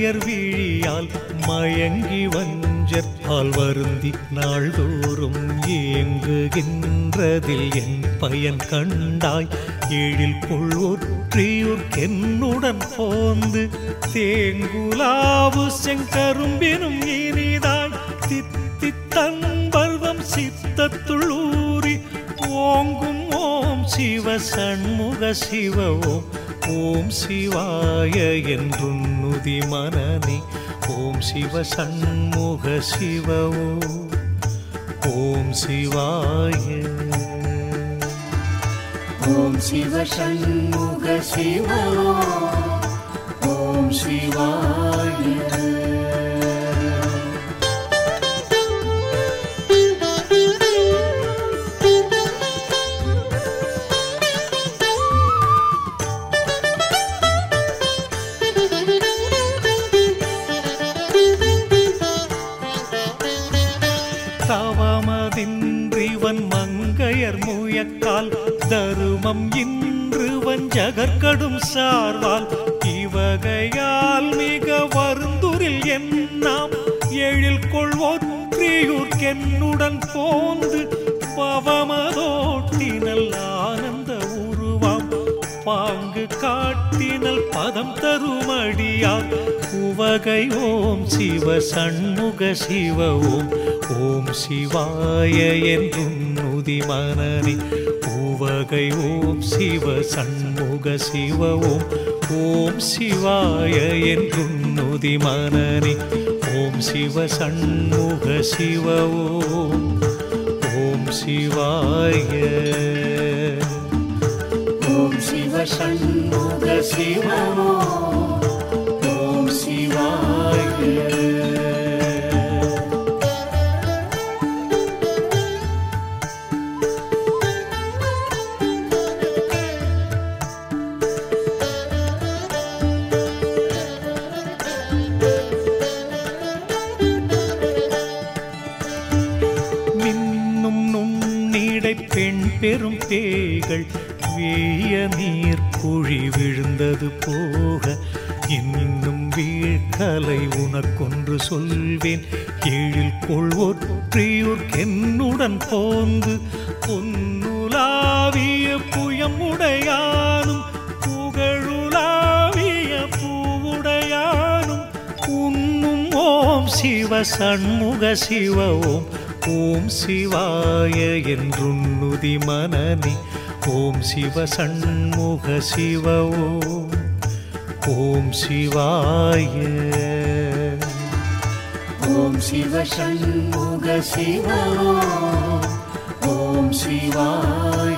மங்கையர் விழியால் மயங்கி வஞ்சற்பால் வருந்தி நாள்தோறும் ஏங்குகின்றதில் என் பயன் கண்டாய் எழில் கொள்வொற்றியூர் என்னுடன் போந்து தேங்குலாவு செங்கரும்பினும் இனிதாய் தித்தி தன்பர்வம் சித்தத்துள்ளூரி ஓங்கும் ஓம் சிவ சண்முக சிவ ஓம் ஓம் சிவாய என்றுன்னுதி மனனே ஓம் சிவ சண்முக சிவ ஓம் ஓம் சிவாய ஓம் சிவ சண்முக சிவ ஓம் சிவாய தவமதின்றிவன் மங்கையர் முயக்கால் தருமம் இன்று வஞ்சகற்கடும் சார்வால் இவகையால் மிக வருந்துரில் என்னாம் எழில் கொள்வோற்றியூர் கென்னுடன் போந்து பவமதோட்டினல் ஆனந்த உருவாம் பாங்கு காட்டினல் பதம் தருமடியார் உவகை ஓம் சிவ சண்முக சிவ ஓம் ஓம் சிவாய என்றும் நுதி மனனி உவகை ஓம் சிவ சண்முக சிவ ஓம் ஓம் சிவாய என்றும் நுதி மனனி ஓம் சிவ சண்முக சிவ ஓம் ஓம் சிவாய ஓம் சிவ சண்முக சிவ ஓம் சிவாய மின்னும் நுண்ணீடை பெண் பெரும் பேய்கள் வேய நீர் குழி விழுந்தது போக இன்னும் வீழ்கலை உனக்கொன்று சொல்வேன் எழில் கொள்வொற்றியூர் என்னுடன் போந்து பொன்னுலாவிய புயமுடையானும் புகழுலாவிய பூவுடையானும் உன்னும் ஓம் சிவ சண்முக சிவ ஓம் ஓம் சிவாய என்றுன்னுதி மனனி ஓம் சிவ சண்முக சிவ ஓம் ஓம் சிவாய ஓம் சிவ சண்முக சிவ ஓம் சிவாய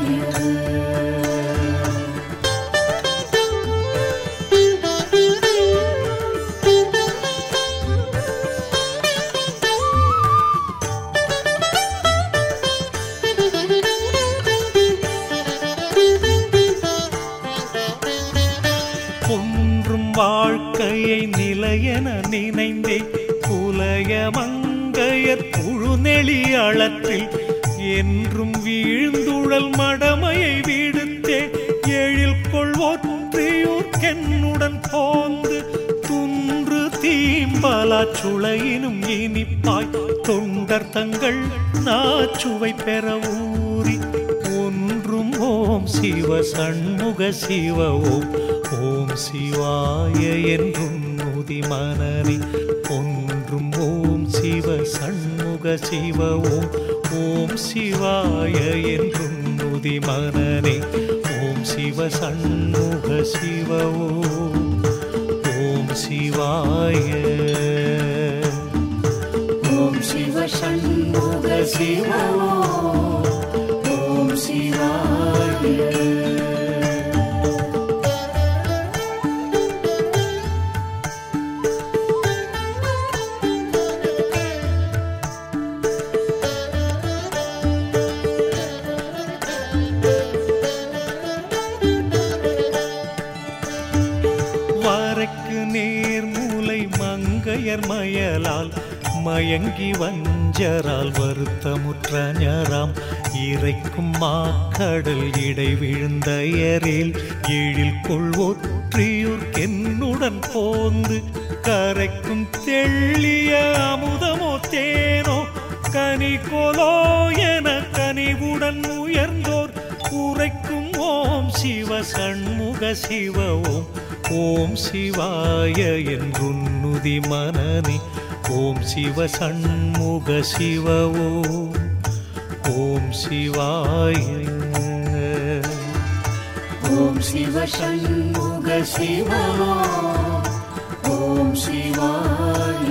ஒன்றும் வாழ்க்கையை நிலையென நினைந்தே புலைய மங்கையர் புழுநெளி அளத்தில் என்றும் வீழ்ந்துழல் மடமையை விடுத்தே எழில் கொள்வொற்றியூர் கென்னுடன் போந்து துன்று தீம்பலா சுளையினும் இனிப்பாய் தொண்டர் தங்கள் நாச்சுவை பெற ஊறி ஒன்றும் ஓம் சிவ சண்முக சிவ ஓம் ஓம் சிவாய என்றும் நுதி மனனி ஒன்றும் ஓம் சிவ சண்முக சிவ ஓம் ஓம் சிவாய என்றும் நுதி மனனே ஓம் சிவ சண்முக சிவ ஓம் ஓம் சிவாய ஓம் சிவ சண்முக சிவ ஓம் சிவாய வரைக்கு நேர் மூலை மங்கையர் மயலால் மயங்கி வஞ்சரால் வருத்தமுற்ற ஞராம் இறைக்கும் மாக்கடல் இடை விழுந்த எரில் எழில் கொள்வொற்றியூர் என்னுடன் போந்து கரைக்கும் தெள்ளிய அமுதமோ தேனோ கனிகோலோ என கனிவுடன் உயர்ந்தோர் உரைக்கும் ஓம் சிவ சண்முக சிவ ஓம் ஓம் சிவாய என்றுன்னுதி மனனே ஓம் சிவ சண்முக சிவ ஓம் ஓம் சிவாய ஓம் சிவ சண்முக சிவ ஓம் சிவாய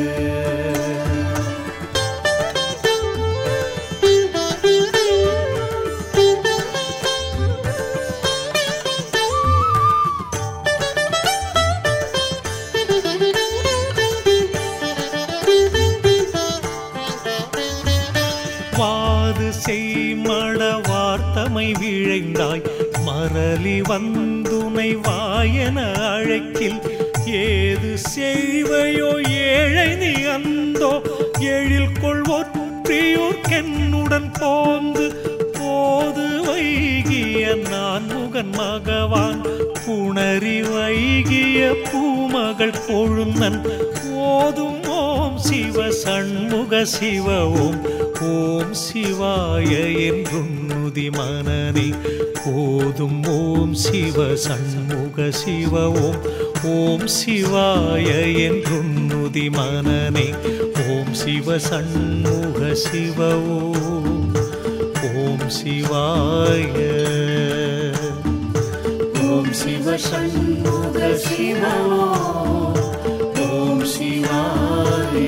வாது செய்மட வார்த்தமை விழைந்தாய் மரளி வந்துனை வாயன அழைக்கில் ஏது செய்வையோ ஏழை நீ அந்தோ எழில் கொள்வொற்றியூர் கென்னுடன் போந்து போது வைகிய நான் முகன் மகவான் புணரி வைகிய பூமகள் கொழுந்தன் ஓதும் ஓம் சிவ சண்முக சிவ ஓம் ஓம் சிவாய என்றுன்னுதி மனனே ஓதும் ஓம் சிவ சண்முக சிவ ஓம் ஓம் சிவாய என்றுன்னுதி மனனே ஓம் சிவ சண்முக சிவ ஓம் ஓம் சிவாய ஓம் சிவ சண்முக சிவ ஓம் சிவாய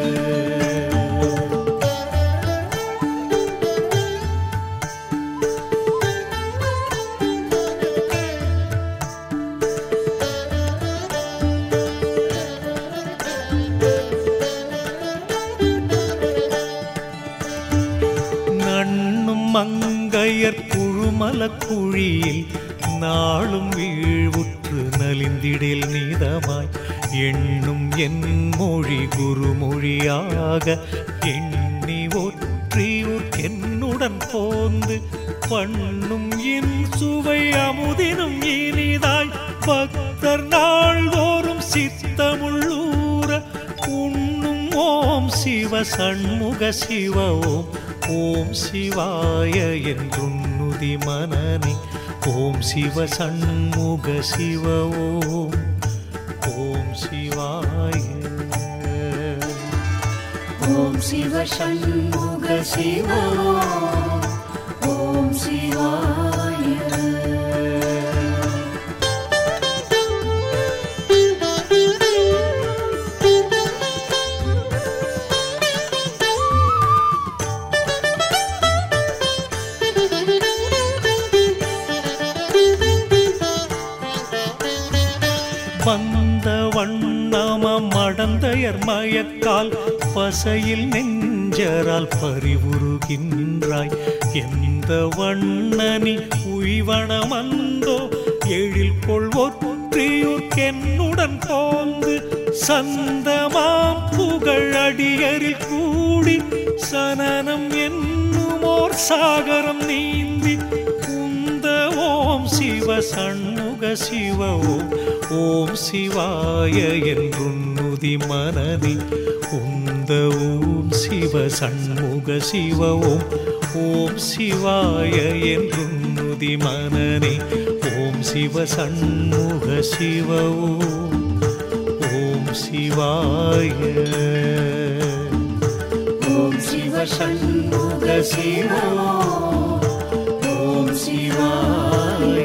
நண்ணும் மங்கையர் குழுமல குழியில் நாளும் வீழ்வுற்று நலிந்திடில் நீதமாய் எண்ணும் என் மொழி குருமொழியாக எண்ணி ஒற்றியூர் என்னுடன் போந்து பண்ணும் என் சுவை அமுதினும் இனிதாய் பக்தர் நாள்தோறும் சித்தமுள்ளூர உண்ணும் ஓம் சிவ சண்முக சிவ ஓம் ஓம் சிவாய என்றுன்னுதி மனனே ஓம் சிவ சண்முக சிவ ஓம் ஓம் சிவாய ஓம் சிவ சண்முக சிவ ஓம் சிவாய வந்த வண்ணம மடந்தையர் மயக்கால் பசையில் நெஞ்சரால் பறிவுறுகின்றாய் எந்த வண்ணனி உய்வனமந்தோ எழில் கொள்வொற்றியூர் கென்னுடன் போந்து சந்தமாம் புகழ் அடியரில் கூடி சனனம் என்னுமோர் சாகரம் நீந்தி உந்த ஓம் சிவ சண்முக சிவ ஓம் ஓம் சிவாய என்றுன்னுதி மனதி உந்த ஓம் சிவ சண்முக சிவ ஓம் ஓம் சிவாய என்றுன்னுதி மனனே ஓம் சிவ சண்முக சிவ ஓம் ஓம் சிவாய ஓம் சிவ சண்முக சிவ ஓம் சிவாய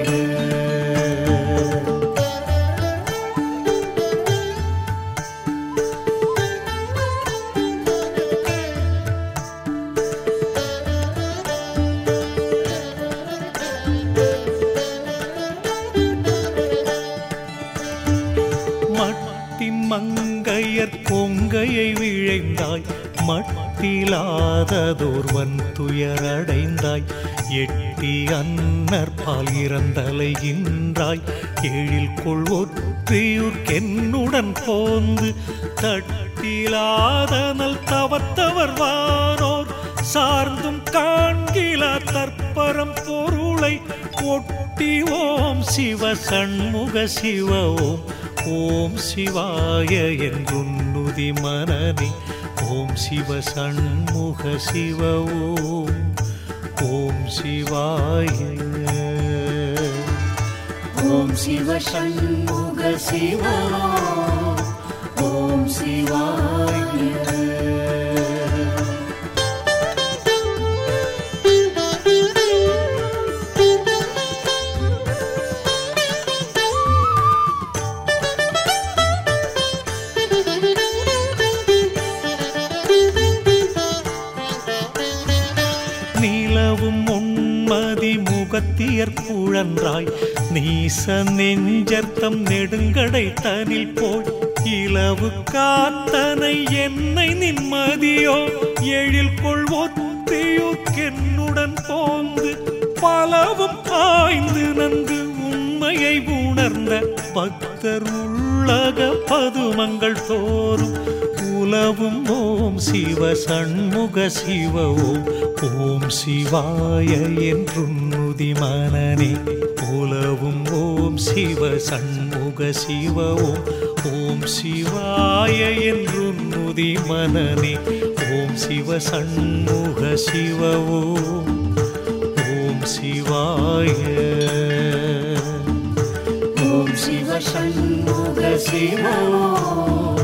மட்டின் மங்கையர் கொங்கையை விழைந்தாய் மட்டிலாததோர்வன் துயரடைந்தாய் எட்டி அன்னர் பால் இறந்தலைகின்றாய் எழில் கொள்வொற்றியூர் கென்னுடன் போந்து தட்டிலாதனல் தவத்தவர் வானோர் சார்ந்தும் காண்கில தற்பரம் பொருளை ஒட்டி ஓம் சிவ சண்முக சிவ ஓம் ஓம் சிவாய என்றுன்னுதி மனனே ஓம் சிவ சண்முக சிவ ஓம் ஓம் சிவாய ஓம் சிவ சண்முக சிவ ஓம் சிவாய நீலவும் உண்மதி முகத்தியற் குழன்றாய் நீச நெஞ்சர்த்தம் நெடுங்கடை தனில் போய் இலவு காத்தனை என்னை நிம்மதியோ எழில் கொள் ஒத்தியுக்கென்னுடன் போந்து பலவும் ஆய்ந்து நன்கு உண்மையை உணர்ந்த பக்தர் உள்ளக பதுமங்கள் தோறும் உலவும் ஓம் சிவ சண்முக சிவ ஓம் ஓம் சிவாய என்றுன்னுதி மனனே உலவும் ஓம் சிவ சண்முக சிவ ஓம் ஓம் சிவாய என்றுன்னுதி மனனே ஓம் சிவ சண்முக சிவ ஓம் ஓம் சிவாய ஓம் சிவ சண்முக சிவ